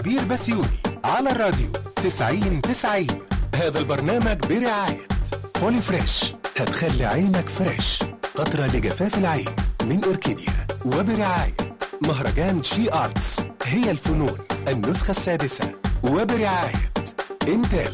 وعبير بسيوني على الراديو 90 90 هذا البرنامج برعاية بولي فريش هتخلي عينك فريش قطرة لجفاف العين من أوركيديا وبرعاية مهرجان شي آرتس هي الفنون النسخة السادسة وبرعاية انتل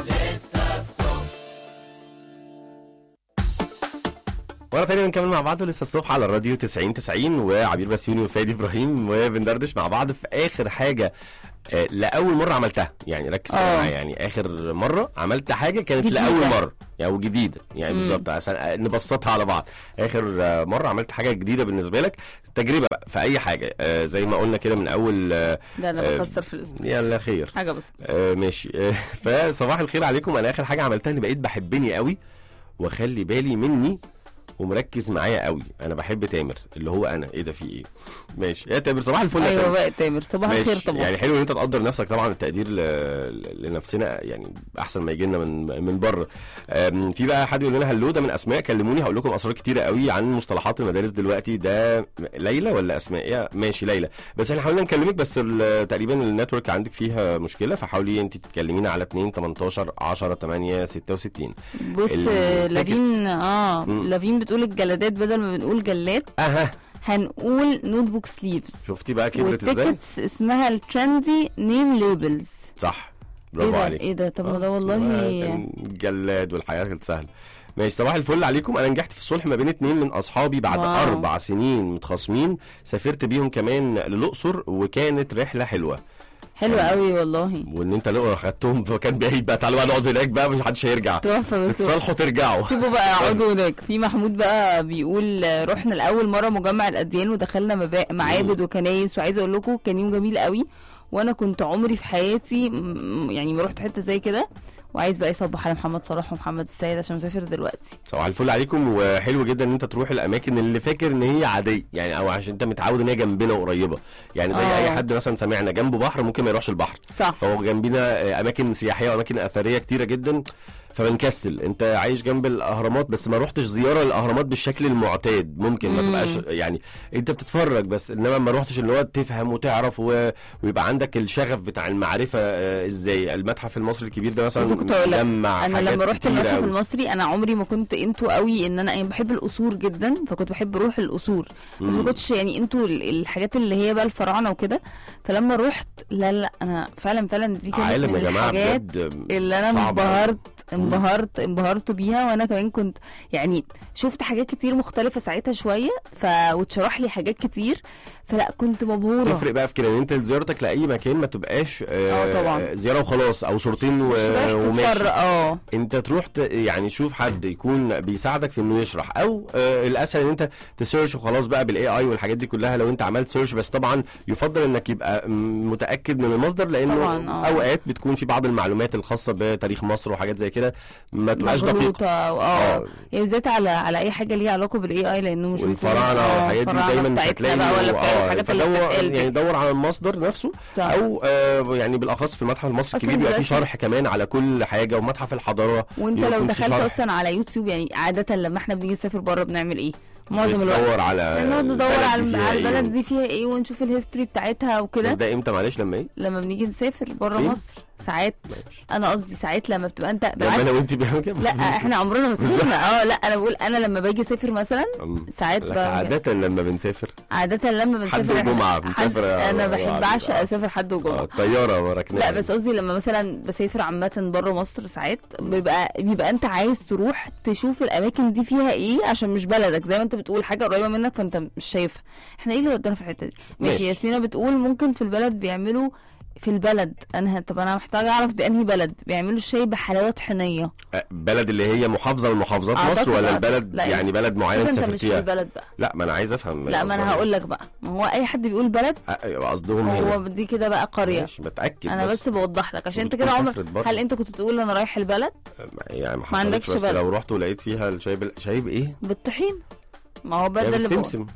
مرة تانية بنكمل مع بعض ولسه الصبح على الراديو 90 90 وعبير بسيوني وفادي ابراهيم وبندردش مع بعض في اخر حاجة آه، لأول مرة عملتها يعني ركز كده آه. معايا يعني آخر مرة عملت حاجة كانت جديدة. لأول مرة يعني وجديدة يعني بالظبط عشان آه، نبسطها على بعض آخر آه، مرة عملت حاجة جديدة بالنسبة لك تجربة بقى في أي حاجة آه، زي ما قلنا كده من أول آه، ده انا آه، بكسر في الاسم يلا خير حاجه بس آه ماشي آه فصباح الخير عليكم انا اخر حاجه عملتها اني بقيت بحبني قوي واخلي بالي مني ومركز معايا قوي انا بحب تامر اللي هو انا ايه ده في ايه ماشي يا تامر صباح الفل يا ايوه تامر بقى تامر صباح الخير ماشي طبعا يعني حلو ان انت تقدر نفسك طبعا التقدير ل... ل- لنفسنا يعني احسن ما يجي لنا من من بره أم، في بقى حد يقول لنا هلو ده من اسماء كلموني هقول لكم اسرار كتيره قوي عن مصطلحات المدارس دلوقتي ده ليلى ولا اسماء يا ماشي ليلى بس احنا حاولنا نكلمك بس ال- تقريبا النتورك عندك فيها مشكله فحاولي انت تتكلمينا على 2 18 10 8 66 بص ال- لافين اه مم. لافين بتقول الجلادات بدل ما بنقول جلاد اها هنقول نوت بوك سليفز شفتي بقى كبرت ازاي والتيكتس اسمها الترندي نيم ليبلز صح ايه برافو ده عليك ايه ده طب ما آه، ده والله كان جلاد والحياه كانت سهله ماشي صباح الفل عليكم انا نجحت في الصلح ما بين اتنين من اصحابي بعد واو. اربع سنين متخاصمين سافرت بيهم كمان للاقصر وكانت رحله حلوه حلو قوي والله وان انت لو خدتهم في مكان بعيد بقى تعالوا بقى نقعد هناك بقى مش حدش هيرجع تحفه بس تتصالحوا ترجعوا سيبوا بقى يقعدوا هناك في محمود بقى بيقول آه، رحنا لاول مره مجمع الاديان ودخلنا مبا- معابد وكنايس وعايزه اقول لكم كان يوم جميل قوي وانا كنت عمري في حياتي م- يعني ما رحت حته زي كده وعايز بقى يصبح على محمد صلاح ومحمد السيد عشان مسافر دلوقتي صباح الفل عليكم وحلو جدا ان انت تروح الاماكن اللي فاكر ان هي عاديه يعني او عشان انت متعود ان هي جنبنا وقريبه يعني زي آه. اي حد مثلا سمعنا جنبه بحر ممكن ما يروحش البحر صح فهو جنبنا آه، اماكن سياحيه واماكن اثريه كتيره جدا فبنكسل انت عايش جنب الاهرامات بس ما روحتش زياره للاهرامات بالشكل المعتاد ممكن ما مم. تبقاش يعني انت بتتفرج بس انما ما روحتش اللي هو تفهم وتعرف و... ويبقى عندك الشغف بتاع المعرفه آه، ازاي المتحف المصري الكبير ده مثلا بس كنت هقول لك، جمع انا حاجات لما رحت كتيرة المتحف أوي. المصري انا عمري ما كنت انتو قوي ان انا يعني بحب القصور جدا فكنت بحب اروح القصور بس ما مم. كنتش يعني انتوا ال- الحاجات اللي هي بقى الفراعنه وكده فلما رحت لا لا انا فعلا فعلا دي كانت عالم من يا جماعه الحاجات بجد اللي انا صعب أوي. انبهرت انبهرت انبهرت بيها وانا كمان كنت يعني شفت حاجات كتير مختلفه ساعتها شويه ف واتشرح لي حاجات كتير فلا كنت مبهوره تفرق بقى في كده ان انت زيارتك لاي مكان ما تبقاش آه طبعا. زياره وخلاص او صورتين و... مش رايح وماشي تتفرج اه انت تروح ت... يعني شوف حد يكون بيساعدك في انه يشرح او آه الاسهل ان انت تسيرش وخلاص بقى بالاي اي والحاجات دي كلها لو انت عملت سيرش بس طبعا يفضل انك يبقى م- متاكد من المصدر لانه طبعاً، آه. اوقات بتكون في بعض المعلومات الخاصه بتاريخ مصر وحاجات زي كده ما تبقاش دقيقه مغلوطه اه آه. يعني بالذات على على اي حاجه ليها علاقه بالاي اي لانه مش والفراعنه آه، والحاجات دي الفراعنة دايما مش بتاعتنا هتلاقي بقى ولا إنه- بتاع الحاجات اللي فدور بتتقال يعني دي. دور على المصدر نفسه صح. او آه يعني بالاخص في المتحف المصري أصلاً الكبير بيبقى فيه دلوقتي- شرح كمان على كل حاجه ومتحف الحضاره وانت بيبقى لو يكون فيه دخلت شرح. اصلا على يوتيوب يعني عاده لما احنا بنيجي نسافر بره بنعمل ايه معظم الوقت بتدور على نقعد ندور البلد على دي فيها على إيه. البلد دي فيها ايه ونشوف الهيستوري بتاعتها بس وكده ده امتى معلش لما ايه؟ لما بنيجي نسافر بره فين؟ مصر ساعات ماشي. انا قصدي ساعات لما بتبقى انت لما بالعكس انا وانت بنعمل كده لا احنا عمرنا ما سافرنا اه لا انا بقول انا لما باجي اسافر مثلا أم. ساعات لك بقى عادة لما بنسافر عادة لما حد بنسافر إحنا- وجمعة حد- بنسافر يا- انا يا بحب عبد. بعشق آه. اسافر حد آه، وجمعة الطيارة ركناها لا بس قصدي لما مثلا بسافر عامة بره مصر ساعات بيبقى بيبقى انت عايز تروح تشوف الاماكن دي فيها ايه عشان مش بلدك زي ما انت بتقول حاجة قريبة منك فانت مش شايفها احنا ايه اللي ودانا في الحتة دي ماشي, ماشي. ياسمينة بتقول ممكن في البلد بيعملوا في البلد انا طب انا محتاجة اعرف دي انهي بلد بيعملوا الشاي بحلاوة طحينية آه، بلد اللي هي محافظة من محافظات أعتقد- مصر ولا أعتقد- البلد لا، يعني بلد معينة كده انت انت مش في سافرتيها؟ البلد بقى لا ما انا عايز افهم لا ما انا قصدهم. هقول لك بقى ما هو اي حد بيقول بلد آه، قصدهم هنا هو دي كده بقى قرية ماشي بتأكد انا بس بوضح لك عشان انت بتكون كده عمر سافرت بره. هل انت كنت تقول انا رايح البلد يعني ما ما عندكش حصلتش بس بلد. لو رحت ولقيت فيها الشاي بال... شاي بايه؟ بالطحين ما هو بلد يعني اللي بقول. بالسمسم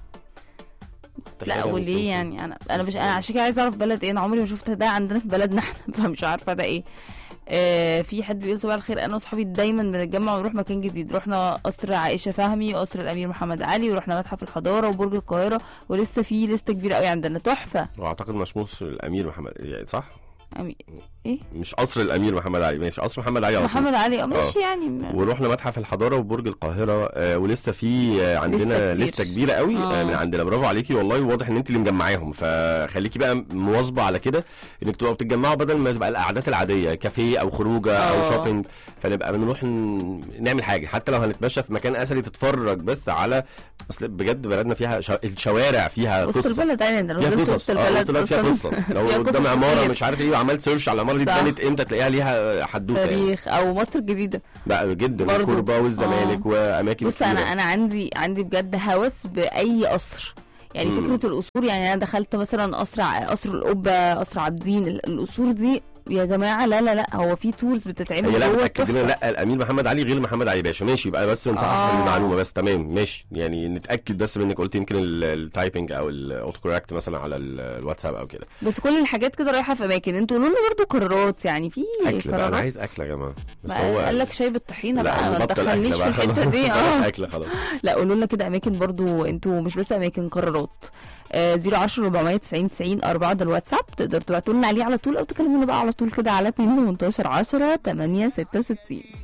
لا طحينة وليه بالسمسم. يعني انا انا مش انا عشان كده عايزه اعرف بلد ايه انا عمري ما شفتها ده عندنا في بلدنا احنا فمش عارفه ده ايه آه في حد بيقول صباح الخير انا واصحابي دايما بنتجمع ونروح مكان جديد رحنا قصر عائشه فهمي وقصر الامير محمد علي ورحنا متحف الحضاره وبرج القاهره ولسه في لسته كبيره قوي عندنا تحفه واعتقد مش مصر الامير محمد يعني صح أمي... ايه مش قصر الامير محمد علي ماشي قصر محمد علي على طول. محمد علي اه ماشي يعني م- ورحنا متحف الحضاره وبرج القاهره آه ولسه في آه عندنا لستة لسته كتير. كبيره قوي آه آه. من عندنا برافو عليكي والله واضح ان انت اللي مجمعاهم فخليكي بقى مواظبه على كده انك تبقوا بتتجمعوا بدل ما تبقى القعدات العاديه كافيه او خروجه او آه. شوبينج فنبقى بنروح ن- نعمل حاجه حتى لو هنتمشى في مكان اثري تتفرج بس على اصل بجد بلدنا فيها شو... الشوارع فيها وسط قصه البلد يعني ده لو فيها نزلت قصص وسط اه البلد وسط البلد فيها أصلاً قصه لو فيها قدام قصص عماره كتير. مش عارف ايه وعملت سيرش على العماره دي صح. اتبنت امتى تلاقيها ليها حدوته يعني تاريخ او مصر الجديده بقى جدا برضو. الكوربه والزمالك واماكن بص كتيرة. انا انا عندي عندي بجد هوس باي قصر يعني مم. فكره القصور يعني انا دخلت مثلا قصر ع- قصر القبه قصر عابدين ال- القصور دي يا جماعه لا لا لا هو في تورز بتتعمل هي لا جوه متاكد لنا تحفة. لا الامير محمد علي غير محمد علي باشا ماشي يبقى بس بنصحح آه. المعلومه بس تمام ماشي يعني نتاكد بس من انك قلت يمكن ال- التايبنج او الاوتو كوركت مثلا على ال- الواتساب او كده بس كل الحاجات كده رايحه في اماكن انتوا قولوا لنا برضه قرارات يعني في اكل بقى انا قرارات عايز اكل يا جماعه بس بقى هو قال لك شاي بالطحينه لا بقى ما نبطل تدخلنيش أكل في بقى الحته دي خلاص. اه بلاش اكل خلاص لا قولوا لنا كده اماكن برضو انتوا مش بس اماكن قرارات آه 010 490 90 4 ده الواتساب تقدر تبعتوا لنا عليه على طول او تكلمونا بقى على طول كده على 2 18 10 8 66